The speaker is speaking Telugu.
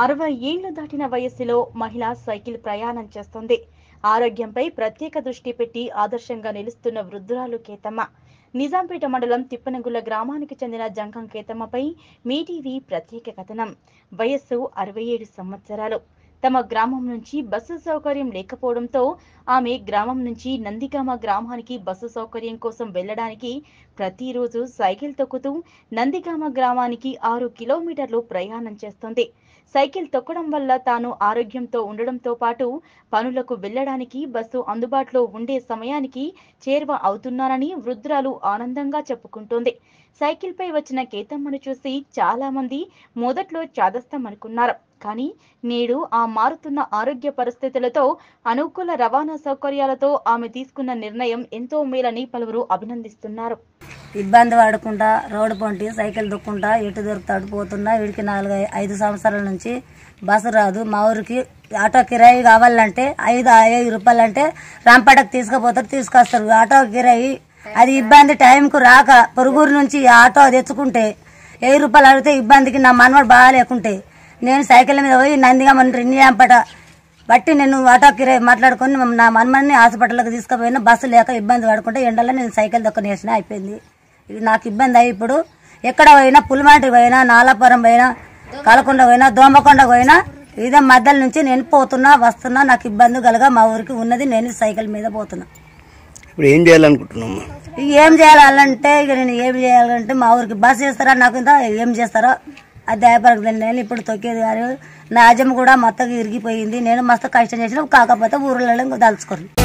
అరవై ఏళ్లు దాటిన వయస్సులో మహిళ సైకిల్ ప్రయాణం చేస్తుంది ఆరోగ్యంపై ప్రత్యేక దృష్టి పెట్టి ఆదర్శంగా నిలుస్తున్న వృద్ధురాలు కేతమ్మ నిజాంపేట మండలం తిప్పనగుల్ల గ్రామానికి చెందిన జంకం కేతమ్మపై మీ టీవీ ప్రత్యేక కథనం వయస్సు అరవై ఏడు సంవత్సరాలు తమ గ్రామం నుంచి బస్సు సౌకర్యం లేకపోవడంతో ఆమె గ్రామం నుంచి నందిగామ గ్రామానికి బస్సు సౌకర్యం కోసం వెళ్ళడానికి ప్రతిరోజు సైకిల్ తొక్కుతూ నందిగామ గ్రామానికి ఆరు కిలోమీటర్లు ప్రయాణం చేస్తుంది సైకిల్ తొక్కడం వల్ల తాను ఆరోగ్యంతో ఉండడంతో పాటు పనులకు వెళ్ళడానికి బస్సు అందుబాటులో ఉండే సమయానికి చేరువ అవుతున్నానని వృద్ధురాలు ఆనందంగా చెప్పుకుంటోంది సైకిల్ పై వచ్చిన కేతమ్మను చూసి చాలా మంది మొదట్లో చాదస్తం అనుకున్నారు కానీ నేడు ఆ మారుతున్న ఆరోగ్య పరిస్థితులతో అనుకూల రవాణా సౌకర్యాలతో ఆమె తీసుకున్న నిర్ణయం ఎంతో మేలని పలువురు అభినందిస్తున్నారు ఇబ్బంది పడకుండా రోడ్డు పొంటి సైకిల్ దుక్కుంటా ఎటు దొరుకుతాడు పోతున్నా వీడికి నాలుగు ఐదు సంవత్సరాల నుంచి బస్సు రాదు మా ఊరికి ఆటో కిరాయి కావాలంటే ఐదు ఐదు రూపాయలు అంటే రాంపేటకు తీసుకుపోతారు తీసుకొస్తారు ఆటో కిరాయి అది ఇబ్బంది టైంకు రాక పొరుగురు నుంచి ఆటో తెచ్చుకుంటే వెయ్యి రూపాయలు అడిగితే ఇబ్బందికి నా మనవాడు బాగా లేకుంటే నేను సైకిల్ మీద పోయి నందిగా మన రిన్యాంపట బట్టి నేను ఆటో కిరాయి మాట్లాడుకొని నా మనమని హాస్పిటల్కి తీసుకుపోయినా బస్సు లేక ఇబ్బంది పడుకుంటే ఎండలో నేను సైకిల్ దొక్కనేసిన అయిపోయింది ఇది నాకు ఇబ్బంది అయ్యి ఇప్పుడు ఎక్కడ పోయినా పులిమాటి పోయినా నాలాపురం పోయినా కలకొండ పోయినా దోమకొండ పోయినా ఇదే మధ్యలో నుంచి నేను పోతున్నా వస్తున్నా నాకు ఇబ్బంది కలగా మా ఊరికి ఉన్నది నేను సైకిల్ మీద పోతున్నా ఇప్పుడు ఏం చేయాలనుకుంటున్నాము ఇక ఏం చేయాలంటే ఇక నేను ఏం చేయాలంటే మా ఊరికి బస్ చేస్తారా నాకు ఇంత ఏం చేస్తారో అది దయపడదు నేను ఇప్పుడు తొక్కేది కాదు నా అజం కూడా మొత్తగా ఇరిగిపోయింది నేను మస్తు కష్టం చేసిన కాకపోతే ఊర్లలో దలుచుకోరు